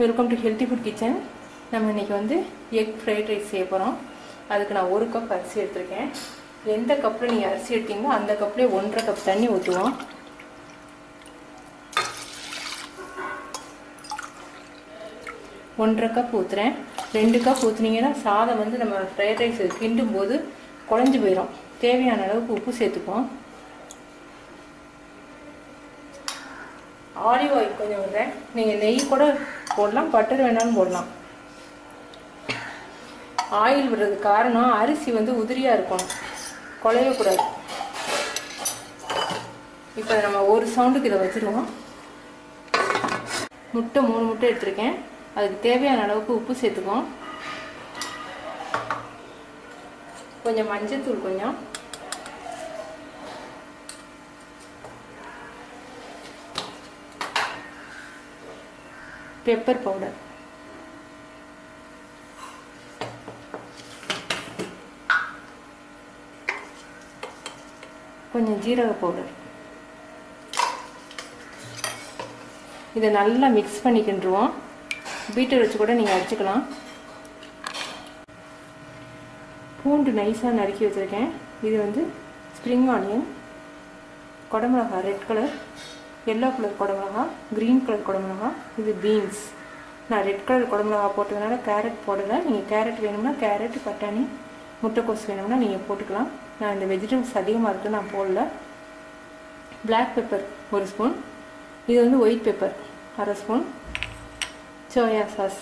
welcome to healthy food kitchen நம்ம இன்றைக்கி வந்து எக் ஃப்ரைட் ரைஸ் செய்ய போகிறோம் அதுக்கு நான் ஒரு கப் அரிசி எடுத்திருக்கேன் எந்த கப்பில் நீங்கள் அரிசி எடுத்தீங்களோ அந்த கப்லேயே ஒன்றரை கப் தண்ணி ஊற்றுவோம் ஒன்றரை கப் ஊற்றுறேன் ரெண்டு கப் ஊற்றுனீங்கன்னா சாதம் வந்து நம்ம ஃப்ரைட் ரைஸ் கிண்டும் போது குழஞ்சி போயிடும் தேவையான அளவுக்கு உப்பு சேர்த்துப்போம் ஆலிவ் ஆயில் கொஞ்சம் விடுறேன் நீங்கள் நெய் கூட போடலாம் பட்டர் வேணாலும் போடலாம் ஆயில் விடுறது காரணம் அரிசி வந்து உதிரியாக இருக்கணும் குழையக்கூடாது இப்போ நம்ம ஒரு சவுண்டுக்கு இதை வச்சுருவோம் முட்டை மூணு முட்டை எடுத்திருக்கேன் அதுக்கு தேவையான அளவுக்கு உப்பு சேர்த்துக்குவோம் கொஞ்சம் மஞ்சத்தூள் கொஞ்சம் பெப்பர் பவுடர் கொஞ்சம் ஜீரக பவுடர் இதை நல்லா மிக்ஸ் பண்ணிக்கின்றுவோம் பீட்டர் வச்சு கூட நீங்கள் அடிச்சுக்கலாம் பூண்டு நைஸாக நறுக்கி வச்சுருக்கேன் இது வந்து ஸ்ப்ரிங் ஆனியன் குடமிளகா ரெட் கலர் எல்லோ கலர் குடமிளகா க்ரீன் கலர் குடமிளகா இது பீன்ஸ் நான் ரெட் கலர் குடமிளகா போட்டதுனால கேரட் போடலை நீங்கள் கேரட் வேணும்னா கேரட் பட்டாணி முட்டைக்கோஸ் வேணும்னா நீங்கள் போட்டுக்கலாம் நான் இந்த வெஜிடபிள்ஸ் அதிகமாக இருக்குது நான் போடல பிளாக் பெப்பர் ஒரு ஸ்பூன் இது வந்து ஒயிட் பெப்பர் அரை spoon soya sauce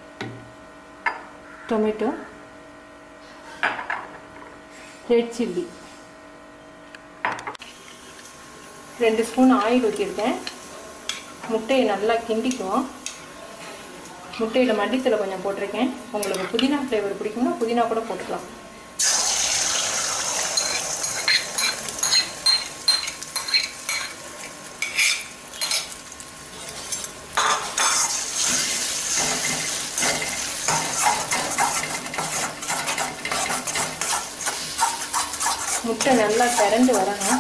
tomato red chilli ரெண்டு ஸ்பூன் ஆயில் ஊற்றிருக்கேன் முட்டையை நல்லா கிண்டிக்குவோம் முட்டையில் மல்லித்தலை கொஞ்சம் போட்டிருக்கேன் உங்களுக்கு புதினா ஃப்ளேவர் பிடிக்கும்னா புதினா கூட போட்டுக்கலாம் முட்டை நல்லா திரண்டு வரணும்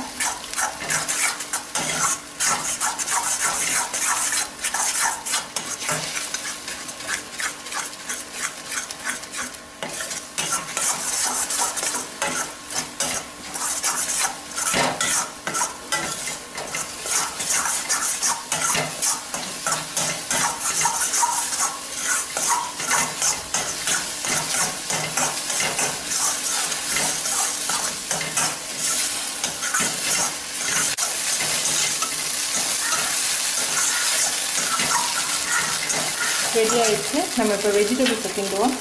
ரெடி ஆயிடுச்சு நம்ம இப்போ வெஜிடபிள்ஸை கிண்டுவோம்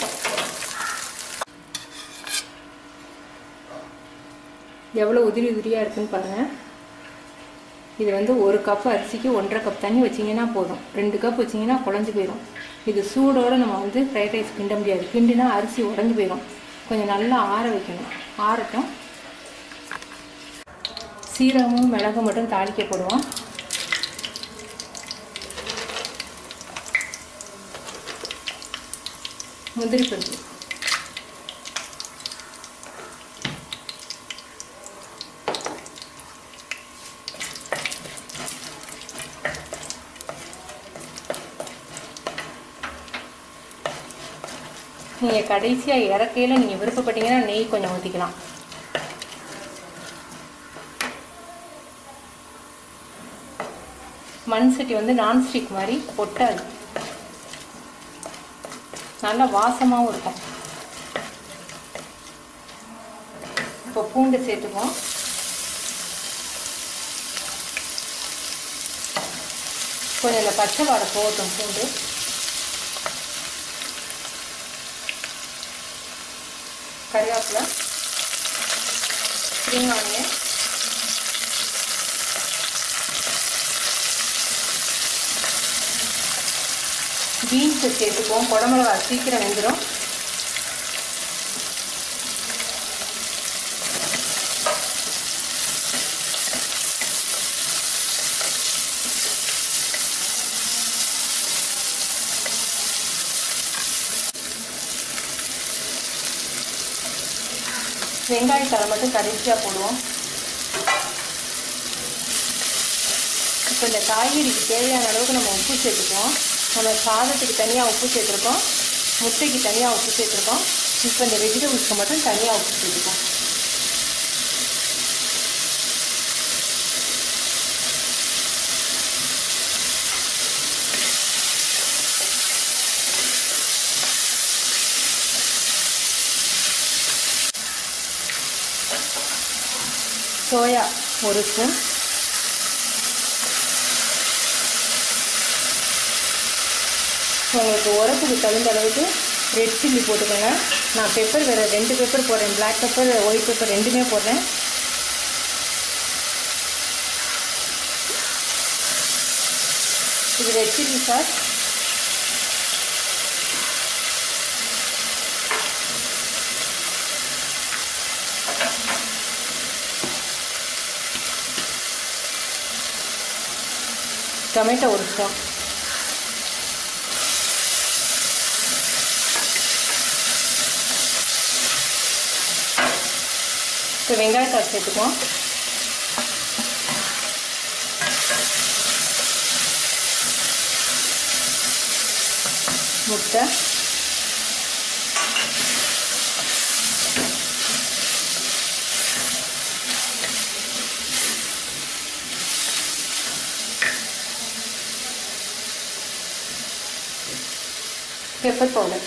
எவ்வளோ உதிரி உதிரியாக இருக்குன்னு பாருங்கள் இது வந்து ஒரு கப் அரிசிக்கு ஒன்றரை கப் தண்ணி வச்சிங்கன்னா போதும் ரெண்டு கப் வச்சிங்கன்னா குழஞ்சி போயிடும் இது சூடோடு நம்ம வந்து ஃப்ரைட் ரைஸ் கிண்ட முடியாது கிண்டினா அரிசி உடஞ்சி போயிடும் கொஞ்சம் நல்லா ஆற வைக்கணும் ஆறட்டும் சீரகமும் மிளகும் மட்டும் தாளிக்க போடுவோம் முந்திரி பருப்பு நீங்கள் கடைசியாக இறக்கையில் நீங்கள் விருப்பப்பட்டீங்கன்னா நெய் கொஞ்சம் ஊற்றிக்கலாம் மண் சட்டி வந்து நான்ஸ்டிக் மாதிரி ஒட்டாது நல்லா வாசமாகவும் இருக்கும் இப்போ பூண்டு சேர்த்துக்குவோம் கொஞ்சம் இந்த பச்சை வாடை போகட்டும் பூண்டு கருவேப்பிலை ஸ்ப்ரிங் ஆனியன் பீன்ஸை சேர்த்துக்குவோம் குடமிளகா சீக்கிரம் வெந்துடும் வெங்காயத்தலை மட்டும் கடைசியாக போடுவோம் இப்போ இந்த காய்கறிக்கு தேவையான அளவுக்கு நம்ம உப்பு சேர்த்துக்குவோம் நம்ம சாதத்துக்கு தனியாக உப்பு சேர்த்துருக்கோம் முட்டைக்கு தனியாக உப்பு சேர்த்துருக்கோம் இப்போ இந்த வெஜிடபிள்ஸ்க்கு மட்டும் தனியாக உப்பு சேர்த்துக்கோம் சோயா ஒரு ஸ்பூன் உங்களுக்கு உரப்புக்கு தகுந்த அளவுக்கு ரெட் சில்லி போட்டுக்கோங்க நான் பெப்பர் வேறு ரெண்டு பெப்பர் போடுறேன் பிளாக் பெப்பர் ஒயிட் பெப்பர் ரெண்டுமே போடுறேன் இது ரெட் சில்லி சாஸ் டொமேட்டோ ஒரு ஸ்பூன் இப்போ வெங்காயத்தாள் சேர்த்துக்குவோம் முட்டை பெப்பர் பவுடர்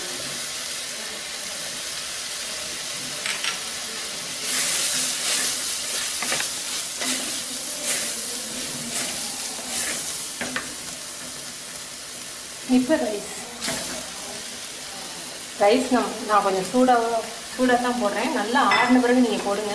இப்போ ரைஸ் ரைஸ் நான் நான் கொஞ்சம் சூடாக சூடாக தான் போடுறேன் நல்லா ஆறின பிறகு நீங்கள் போடுங்க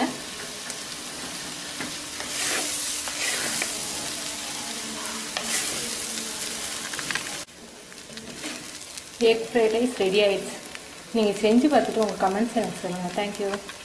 எக் ஃப்ரைட் ரைஸ் ரெடி ஆயிடுச்சு நீங்கள் செஞ்சு பார்த்துட்டு உங்கள் கமெண்ட்ஸ் எனக்கு சொல்லுங்கள் தேங்க்யூ